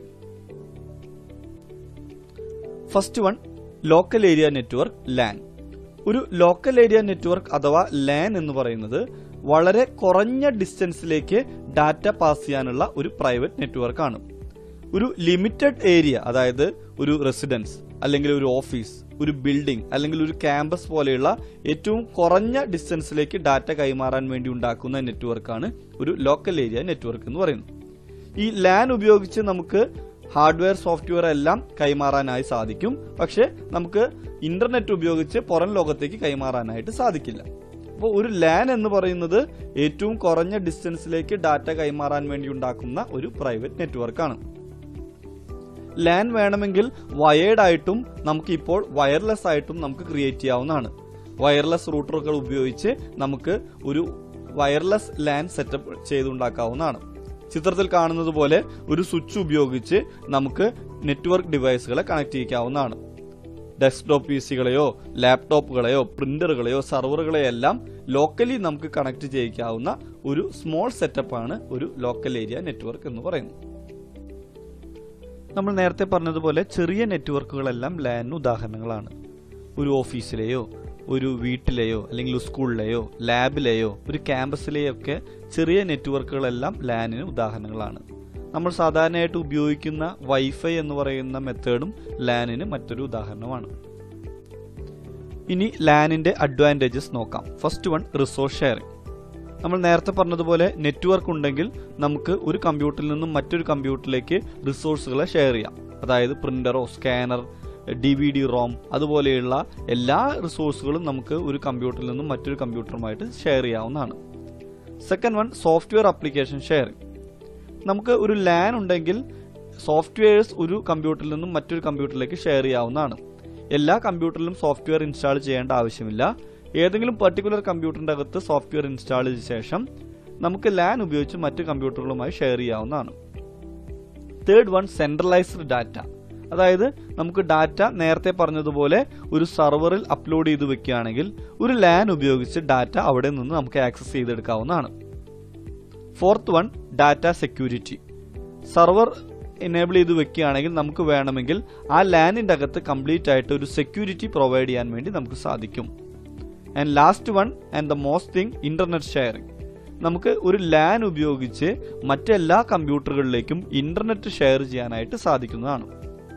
first one local area network LAN ഒരു ലോക്കൽ ഏരിയ നെറ്റ്വർക്ക് അഥവാ ലാൻ എന്ന് പറയുന്നത് വളരെ കുറഞ്ഞ ഡിസ്റ്റൻസിലേക്ക് ഡാറ്റ പാസ് ചെയ്യാനുള്ള ഒരു പ്രൈവറ്റ് നെറ്റ്വർക്കാണ് ഒരു ലിമിറ്റഡ് ഏരിയ അതായത് ഒരു റെസിഡൻസ് അല്ലെങ്കിൽ ഒരു ഓഫീസ് ഒരു ബിൽഡിംഗ് അല്ലെങ്കിൽ ഒരു ക്യാമ്പസ് പോലെയുള്ള ഏറ്റവും കുറഞ്ഞ ഡിസ്റ്റൻസിലേക്ക് ഡാറ്റ കൈമാറാൻ വേണ്ടി ഉണ്ടാക്കുന്ന നെറ്റ്വർക്കാണ് ഒരു ലോക്കൽ ഏരിയ നെറ്റ്വർക്ക് എന്ന് പറയുന്നത് ഈ ലാൻ ഉപയോഗിച്ച് നമുക്ക് ഹാർഡ്വെയർ സോഫ്റ്റ്വെയർ എല്ലാം കൈമാറാനായി സാധിക്കും പക്ഷെ നമുക്ക് ഇന്റർനെറ്റ് ഉപയോഗിച്ച് പുറം ലോകത്തേക്ക് കൈമാറാനായിട്ട് സാധിക്കില്ല അപ്പോൾ ഒരു ലാൻ എന്ന് പറയുന്നത് ഏറ്റവും കുറഞ്ഞ ഡിസ്റ്റൻസിലേക്ക് ഡാറ്റ കൈമാറാൻ വേണ്ടി ഉണ്ടാക്കുന്ന ഒരു പ്രൈവറ്റ് നെറ്റ്വർക്കാണ് ലാൻ വേണമെങ്കിൽ വയേർഡ് ആയിട്ടും നമുക്ക് ഇപ്പോൾ വയർലെസ് ആയിട്ടും നമുക്ക് ക്രിയേറ്റ് ചെയ്യാവുന്നതാണ് വയർലെസ് റൂട്ടറുകൾ ഉപയോഗിച്ച് നമുക്ക് ഒരു വയർലെസ് ലാൻ സെറ്റപ്പ് ചെയ്തുണ്ടാക്കാവുന്നതാണ് ചിത്രത്തിൽ കാണുന്നത് പോലെ ഒരു സ്വിച്ച് ഉപയോഗിച്ച് നമുക്ക് നെറ്റ്വർക്ക് ഡിവൈസുകളെ കണക്ട് ചെയ്യിക്കാവുന്നതാണ് ഡെസ്ക്ടോപ്പ് പി സികളെയോ ലാപ്ടോപ്പുകളെയോ പ്രിന്ററുകളെയോ സെർവറുകളെയോ എല്ലാം ലോക്കലി നമുക്ക് കണക്ട് ചെയ്യിക്കാവുന്ന ഒരു സ്മോൾ സെറ്റപ്പാണ് ഒരു ലോക്കൽ ഏരിയ നെറ്റ്വർക്ക് എന്ന് പറയുന്നത് നമ്മൾ നേരത്തെ പറഞ്ഞതുപോലെ ചെറിയ നെറ്റ്വർക്കുകളെല്ലാം ലാനിന് ഉദാഹരണങ്ങളാണ് ഒരു ഓഫീസിലെയോ ഒരു വീട്ടിലെയോ അല്ലെങ്കിൽ സ്കൂളിലെയോ ലാബിലെയോ ഒരു ക്യാമ്പസിലെയോ ഒക്കെ ചെറിയ നെറ്റ്വർക്കുകളെല്ലാം ലാനിന് ഉദാഹരണങ്ങളാണ് നമ്മൾ സാധാരണയായിട്ട് ഉപയോഗിക്കുന്ന വൈഫൈ എന്ന് പറയുന്ന മെത്തേഡും ലാനിന് മറ്റൊരു ഉദാഹരണമാണ് ഇനി ലാനിന്റെ അഡ്വാൻറ്റേജസ് നോക്കാം ഫസ്റ്റ് വൺ റിസോഴ്സ് ഷെയറിംഗ് നമ്മൾ നേരത്തെ പറഞ്ഞതുപോലെ നെറ്റ്വർക്ക് ഉണ്ടെങ്കിൽ നമുക്ക് ഒരു കമ്പ്യൂട്ടറിൽ നിന്നും മറ്റൊരു കമ്പ്യൂട്ടറിലേക്ക് റിസോഴ്സുകളെ ഷെയർ ചെയ്യാം അതായത് പ്രിന്ററോ scanner D V D ROM അതുപോലെയുള്ള എല്ലാ റിസോഴ്സുകളും നമുക്ക് ഒരു കമ്പ്യൂട്ടറിൽ നിന്നും മറ്റൊരു കമ്പ്യൂട്ടറുമായിട്ട് ഷെയർ ചെയ്യാവുന്നതാണ് second one software application sharing നമുക്ക് ഒരു ലാൻ ഉണ്ടെങ്കിൽ സോഫ്റ്റ്വെയർസ് ഒരു കമ്പ്യൂട്ടറിൽ നിന്നും മറ്റൊരു കമ്പ്യൂട്ടറിലേക്ക് ഷെയർ ചെയ്യാവുന്നതാണ് എല്ലാ കമ്പ്യൂട്ടറിലും സോഫ്റ്റ്വെയർ ഇൻസ്റ്റാൾ ചെയ്യേണ്ട ആവശ്യമില്ല ഏതെങ്കിലും പർട്ടിക്കുലർ കമ്പ്യൂട്ടറിന്റെ അകത്ത് സോഫ്റ്റ്വെയർ ഇൻസ്റ്റാൾ ചെയ്ത ശേഷം നമുക്ക് ലാൻ ഉപയോഗിച്ച് മറ്റ് കമ്പ്യൂട്ടറുകളുമായി ഷെയർ ചെയ്യാവുന്നതാണ് തേർഡ് വൺ സെൻട്രലൈസ്ഡ് ഡാറ്റ അതായത് നമുക്ക് ഡാറ്റ നേരത്തെ പറഞ്ഞതുപോലെ ഒരു സർവറിൽ അപ്ലോഡ് ചെയ്ത് വെക്കുകയാണെങ്കിൽ ഒരു ലാൻ ഉപയോഗിച്ച് ഡാറ്റ അവിടെ നിന്ന് നമുക്ക് ആക്സസ് ചെയ്തെടുക്കാവുന്നതാണ് fourth one data security server enable ചെയ്ത് വെക്കുകയാണെങ്കിൽ നമുക്ക് വേണമെങ്കിൽ ആ ലാനിൻ്റെ അകത്ത് കംപ്ലീറ്റ് ആയിട്ട് ഒരു സെക്യൂരിറ്റി പ്രൊവൈഡ് ചെയ്യാൻ വേണ്ടി നമുക്ക് സാധിക്കും and last one and the most thing internet sharing നമുക്ക് ഒരു ലാൻ ഉപയോഗിച്ച് മറ്റെല്ലാ കമ്പ്യൂട്ടറുകളിലേക്കും ഇന്റർനെറ്റ് ഷെയർ ചെയ്യാനായിട്ട് സാധിക്കുന്നതാണ്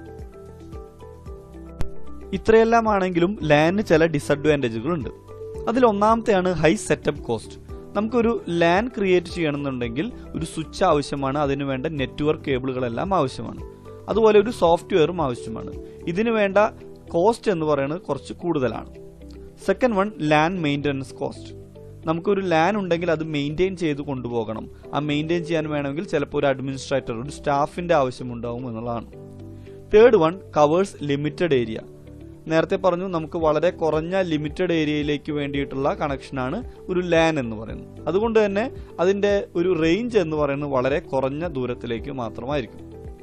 ഇത്രയെല്ലാം ആണെങ്കിലും ലാനിന് ചില ഡിസഡ്വാൻറ്റേജുകളുണ്ട് അതിൽ ഒന്നാമത്തെയാണ് ഹൈ സെറ്റപ്പ് കോസ്റ്റ് നമുക്കൊരു ലാൻ ക്രിയേറ്റ് ചെയ്യണമെന്നുണ്ടെങ്കിൽ ഒരു സ്വിച്ച് ആവശ്യമാണ് അതിനു വേണ്ട നെറ്റ്വർക്ക് കേബിളുകളെല്ലാം ആവശ്യമാണ് അതുപോലെ ഒരു സോഫ്റ്റ്വെയറും ആവശ്യമാണ് ഇതിനു വേണ്ട കോസ്റ്റ് എന്ന് പറയുന്നത് കുറച്ച് കൂടുതലാണ് second one LAN maintenance cost നമുക്കൊരു ലാൻ ഉണ്ടെങ്കിൽ അത് മെയിൻറ്റെയിൻ ചെയ്ത് കൊണ്ടുപോകണം ആ മെയിൻറ്റെയിൻ ചെയ്യാൻ വേണമെങ്കിൽ ചിലപ്പോൾ ഒരു അഡ്മിനിസ്ട്രേറ്റർ ഒരു സ്റ്റാഫിന്റെ ആവശ്യമുണ്ടാവും എന്നുള്ളതാണ് third one covers limited area നേരത്തെ പറഞ്ഞു നമുക്ക് വളരെ കുറഞ്ഞ ലിമിറ്റഡ് ഏരിയയിലേക്ക് വേണ്ടിയിട്ടുള്ള കണക്ഷനാണ് ഒരു ലാൻ എന്ന് പറയുന്നത് അതുകൊണ്ട് തന്നെ അതിന്റെ ഒരു റേഞ്ച് എന്ന് പറയുന്നത് വളരെ കുറഞ്ഞ ദൂരത്തിലേക്ക് മാത്രമായിരിക്കും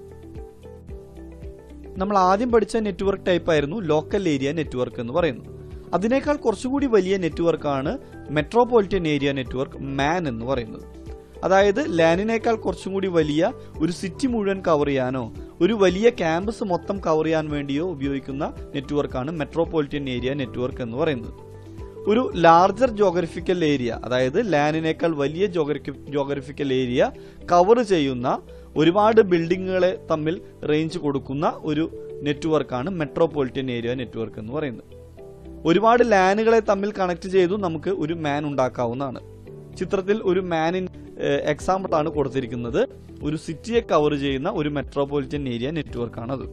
നമ്മൾ ആദ്യം പഠിച്ച നെറ്റ്വർക്ക് ടൈപ്പ് ആയിരുന്നു ലോക്കൽ ഏരിയ നെറ്റ്വർക്ക് എന്ന് പറയുന്നത് അതിനേക്കാൾ കുറച്ചുകൂടി വലിയ നെറ്റ്വർക്കാണ് മെട്രോപൊളിറ്റൻ ഏരിയ നെറ്റ്വർക്ക് മാൻ എന്ന് പറയുന്നത് അതായത് ലാനിനേക്കാൾ കുറച്ചും കൂടി വലിയ ഒരു സിറ്റി മുഴുവൻ കവർ ചെയ്യാനോ ഒരു വലിയ ക്യാമ്പസ് മൊത്തം കവർ ചെയ്യാൻ വേണ്ടിയോ ഉപയോഗിക്കുന്ന നെറ്റ്വർക്കാണ് മെട്രോപൊളിറ്റൻ ഏരിയ നെറ്റ്വർക്ക് എന്ന് പറയുന്നത് ഒരു ലാർജർ ജോഗ്രഫിക്കൽ ഏരിയ അതായത് ലാനിനേക്കാൾ വലിയ ജോഗ്രഫിക്കൽ ഏരിയ കവർ ചെയ്യുന്ന ഒരുപാട് ബിൽഡിങ്ങുകളെ തമ്മിൽ റേഞ്ച് കൊടുക്കുന്ന ഒരു നെറ്റ്വർക്കാണ് മെട്രോപൊളിറ്റൻ ഏരിയ നെറ്റ്വർക്ക് എന്ന് പറയുന്നത് ഒരുപാട് ലാനുകളെ തമ്മിൽ കണക്ട് ചെയ്തു നമുക്ക് ഒരു മാൻ ഉണ്ടാക്കാവുന്നതാണ് ചിത്രത്തിൽ ഒരു മാനിൻ എക്സാമ്പിൾ ആണ് കൊടുത്തിരിക്കുന്നത് ഒരു സിറ്റിയെ കവർ ചെയ്യുന്ന ഒരു മെട്രോപൊളിറ്റൻ ഏരിയ നെറ്റ്വർക്ക് ആണത്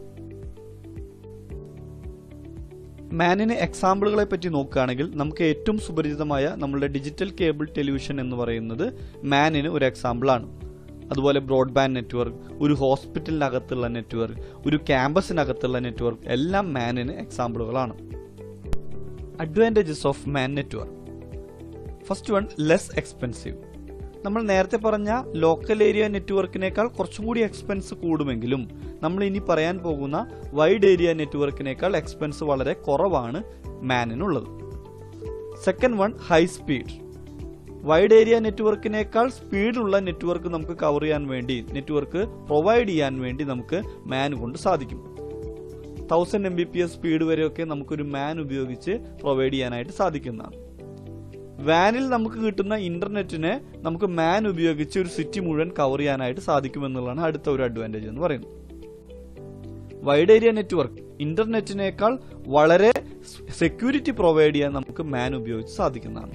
മാനിന് എക്സാമ്പിളുകളെ പറ്റി നോക്കുകയാണെങ്കിൽ നമുക്ക് ഏറ്റവും സുപരിചിതമായ നമ്മളുടെ ഡിജിറ്റൽ കേബിൾ ടെലിവിഷൻ എന്ന് പറയുന്നത് മാനിന് ഒരു എക്സാമ്പിൾ ആണ് അതുപോലെ ബ്രോഡ്ബാൻഡ് നെറ്റ്വർക്ക് ഒരു ഹോസ്പിറ്റലിനകത്തുള്ള നെറ്റ്വർക്ക് ഒരു ക്യാമ്പസിനകത്തുള്ള നെറ്റ്വർക്ക് എല്ലാം മാനിന് എക്സാമ്പിളുകളാണ് advantages of MAN network first one less expensive നമ്മൾ നേരത്തെ പറഞ്ഞ ലോക്കൽ ഏരിയ നെറ്റ്വർക്കിനേക്കാൾ കുറച്ചും കൂടി എക്സ്പെൻസ് കൂടുമെങ്കിലും നമ്മൾ ഇനി പറയാൻ പോകുന്ന വൈഡ് ഏരിയ നെറ്റ്വർക്കിനേക്കാൾ എക്സ്പെൻസ് വളരെ കുറവാണ് മാനിനുള്ളത് second one high speed wide area നെറ്റ്വർക്കിനേക്കാൾ സ്പീഡുള്ള നെറ്റ്വർക്ക് നമുക്ക് കവർ ചെയ്യാൻ വേണ്ടി നെറ്റ്വർക്ക് പ്രൊവൈഡ് ചെയ്യാൻ വേണ്ടി നമുക്ക് മാൻ കൊണ്ട് സാധിക്കും thousand M B P S speed വരെയൊക്കെ നമുക്കൊരു മാൻ ഉപയോഗിച്ച് പ്രൊവൈഡ് ചെയ്യാനായിട്ട് സാധിക്കുന്നതാണ് വാനിൽ നമുക്ക് കിട്ടുന്ന ഇന്റർനെറ്റിനെ നമുക്ക് മാൻ ഉപയോഗിച്ച് ഒരു സിറ്റി മുഴുവൻ കവർ ചെയ്യാനായിട്ട് സാധിക്കുമെന്നുള്ളതാണ് അടുത്ത ഒരു അഡ്വാൻറ്റേജ് എന്ന് പറയുന്നത് വൈഡ് ഏരിയ നെറ്റ്വർക്ക് ഇന്റർനെറ്റിനേക്കാൾ വളരെ സെക്യൂരിറ്റി പ്രൊവൈഡ് ചെയ്യാൻ നമുക്ക് മാൻ ഉപയോഗിച്ച് സാധിക്കുന്നതാണ്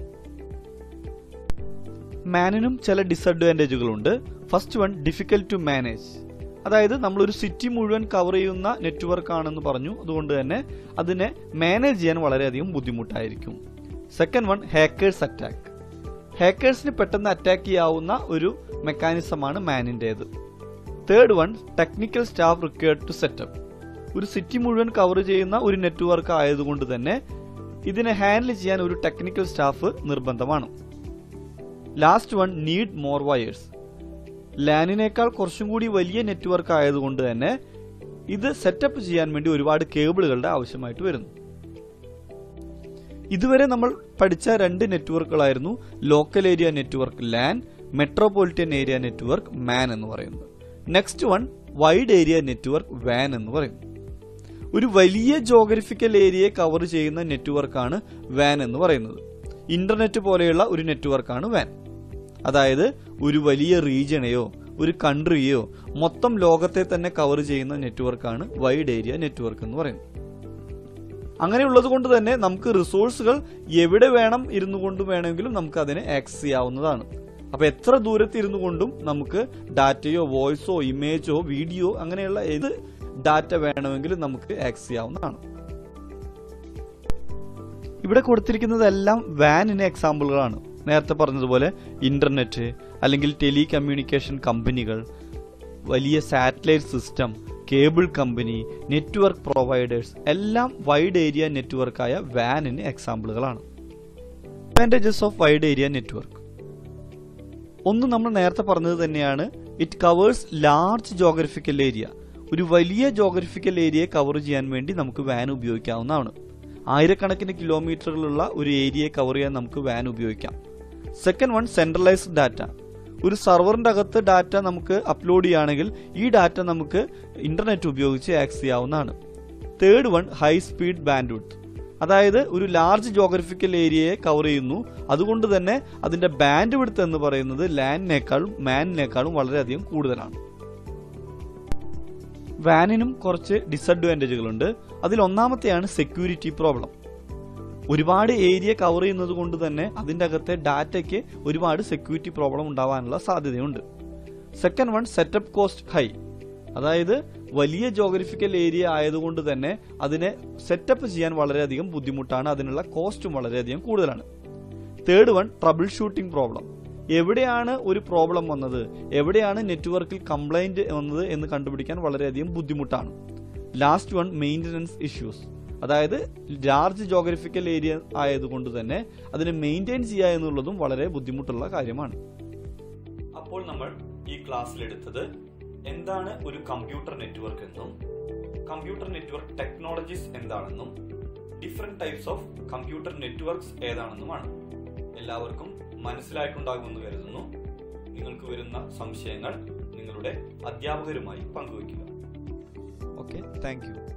മാനിനും ചില ഡിസഡ്വാൻറ്റേജുകളുണ്ട് first one difficult to manage അതായത് നമ്മളൊരു സിറ്റി മുഴുവൻ കവർ ചെയ്യുന്ന നെറ്റ്വർക്ക് ആണെന്ന് പറഞ്ഞു അതുകൊണ്ട് തന്നെ അതിനെ മാനേജ് ചെയ്യാൻ വളരെയധികം ബുദ്ധിമുട്ടായിരിക്കും സെക്കൻഡ് വൺ ഹാക്കേഴ്സ് അറ്റാക്ക് ഹാക്കേഴ്സിന് പെട്ടെന്ന് അറ്റാക്ക് ചെയ്യാവുന്ന ഒരു മെക്കാനിസമാണ് മാനിൻ്റേത് third one technical staff required to set up ഒരു സിറ്റി മുഴുവൻ കവർ ചെയ്യുന്ന ഒരു നെറ്റ്വർക്ക് ആയതുകൊണ്ട് തന്നെ ഇതിനെ ഹാൻഡിൽ ചെയ്യാൻ ഒരു ടെക്നിക്കൽ സ്റ്റാഫ് നിർബന്ധമാണ് last one need more wires ലാനിനേക്കാൾ കുറച്ചും കൂടി വലിയ നെറ്റ്വർക്ക് ആയതുകൊണ്ട് തന്നെ ഇത് സെറ്റപ്പ് ചെയ്യാൻ വേണ്ടി ഒരുപാട് കേബിളുകളുടെ ആവശ്യമായിട്ട് വരുന്നു ഇതുവരെ നമ്മൾ പഠിച്ച രണ്ട് നെറ്റ്വർക്കുകളായിരുന്നു local area network LAN metropolitan area network MAN എന്ന് പറയുന്നത് next one wide area network വാൻ എന്ന് പറയുന്നു ഒരു വലിയ ജോഗ്രഫിക്കൽ ഏരിയയെ കവർ ചെയ്യുന്ന നെറ്റ്വർക്കാണ് വാൻ എന്ന് പറയുന്നത് ഇന്റർനെറ്റ് പോലെയുള്ള ഒരു നെറ്റ്വർക്കാണ് വാൻ അതായത് ഒരു വലിയ റീജിയനെയോ ഒരു കൺട്രിയെയോ മൊത്തം ലോകത്തെ തന്നെ കവർ ചെയ്യുന്ന നെറ്റ്വർക്കാണ് വൈഡ് ഏരിയ നെറ്റ്വർക്ക് എന്ന് പറയുന്നത് അങ്ങനെയുള്ളത് കൊണ്ട് തന്നെ നമുക്ക് റിസോഴ്സുകൾ എവിടെ വേണം ഇരുന്നു കൊണ്ട് വേണമെങ്കിലും നമുക്ക് അതിനെ ആക്സസ് ചെയ്യാവുന്നതാണ് അപ്പൊ എത്ര ദൂരത്ത് ഇരുന്നു കൊണ്ടും നമുക്ക് ഡാറ്റയോ വോയിസോ ഇമേജോ വീഡിയോ അങ്ങനെയുള്ള ഏത് ഡാറ്റ വേണമെങ്കിലും നമുക്ക് ആക്സസ് ചെയ്യാവുന്നതാണ് ഇവിടെ കൊടുത്തിരിക്കുന്നതെല്ലാം വാനിന് എക്സാമ്പിളുകളാണ് നേരത്തെ പറഞ്ഞതുപോലെ ഇന്റർനെറ്റ് അല്ലെങ്കിൽ ടെലി കമ്മ്യൂണിക്കേഷൻ കമ്പനികൾ വലിയ satellite system cable company network providers എല്ലാം വൈഡ് ഏരിയ നെറ്റ്വർക്കായ വാനിന് എക്സാമ്പിളുകളാണ് advantages of wide area network ഒന്ന് നമ്മൾ നേരത്തെ പറഞ്ഞത് തന്നെയാണ് it covers large geographical area ഒരു വലിയ ജോഗ്രഫിക്കൽ ഏരിയയെ കവർ ചെയ്യാൻ വേണ്ടി നമുക്ക് വാൻ ഉപയോഗിക്കാവുന്നതാണ് ആയിരക്കണക്കിന് കിലോമീറ്ററുകളുള്ള ഒരു ഏരിയയെ കവർ ചെയ്യാൻ നമുക്ക് വാൻ ഉപയോഗിക്കാം സെക്കൻഡ് വൺ സെൻട്രലൈസ്ഡ് ഡാറ്റ ഒരു സർവറിന്റെ അകത്ത് ഡാറ്റ നമുക്ക് അപ്ലോഡ് ചെയ്യുകയാണെങ്കിൽ ഈ ഡാറ്റ നമുക്ക് ഇന്റർനെറ്റ് ഉപയോഗിച്ച് ആക്സസ് ചെയ്യാവുന്നതാണ് third one high speed bandwidth അതായത് ഒരു ലാർജ് ജോഗ്രഫിക്കൽ ഏരിയയെ കവർ ചെയ്യുന്നു അതുകൊണ്ട് തന്നെ അതിന്റെ ബാൻഡ് വിഡ്ത്ത് എന്ന് പറയുന്നത് ലാൻഡിനേക്കാളും മാനിനേക്കാളും വളരെയധികം കൂടുതലാണ് വാനിനും കുറച്ച് ഡിസഡ്വാൻറ്റേജുകളുണ്ട് അതിൽ ഒന്നാമത്തെയാണ് സെക്യൂരിറ്റി പ്രോബ്ലം ഒരുപാട് ഏരിയ കവർ ചെയ്യുന്നത് കൊണ്ട് തന്നെ അതിൻ്റെ അകത്തെ ഡാറ്റയ്ക്ക് ഒരുപാട് സെക്യൂരിറ്റി പ്രോബ്ലം ഉണ്ടാവാനുള്ള സാധ്യതയുണ്ട് second one setup cost high അതായത് വലിയ ജോഗ്രഫിക്കൽ ഏരിയ ആയതുകൊണ്ട് തന്നെ അതിനെ സെറ്റപ്പ് ചെയ്യാൻ വളരെയധികം ബുദ്ധിമുട്ടാണ് അതിനുള്ള കോസ്റ്റും വളരെയധികം കൂടുതലാണ് third one troubleshooting problem എവിടെയാണ് ഒരു പ്രോബ്ലം വന്നത് എവിടെയാണ് നെറ്റ്വർക്കിൽ കംപ്ലൈന്റ് വന്നത് എന്ന് കണ്ടുപിടിക്കാൻ വളരെയധികം ബുദ്ധിമുട്ടാണ് ലാസ്റ്റ് വൺ മെയിൻ്റനൻസ് ഇഷ്യൂസ് അതായത് ലാർജ് ജോഗ്രഫിക്കൽ ഏരിയ ആയതുകൊണ്ട് തന്നെ അതിനെ മെയിൻറ്റെയിൻ ചെയ്യുക എന്നുള്ളതും വളരെ ബുദ്ധിമുട്ടുള്ള കാര്യമാണ് അപ്പോൾ നമ്മൾ ഈ ക്ലാസ്സിൽ എടുത്തത് എന്താണ് ഒരു കമ്പ്യൂട്ടർ നെറ്റ്വർക്ക് എന്നും കമ്പ്യൂട്ടർ നെറ്റ്വർക്ക് ടെക്നോളജീസ് എന്താണെന്നും different types of computer networks ഏതാണെന്നുമാണ് എല്ലാവർക്കും മനസ്സിലായിട്ടുണ്ടാകുമെന്ന് കരുതുന്നു നിങ്ങൾക്ക് വരുന്ന സംശയങ്ങൾ നിങ്ങളുടെ അധ്യാപകരുമായി പങ്കുവയ്ക്കുക ഓക്കെ താങ്ക് യു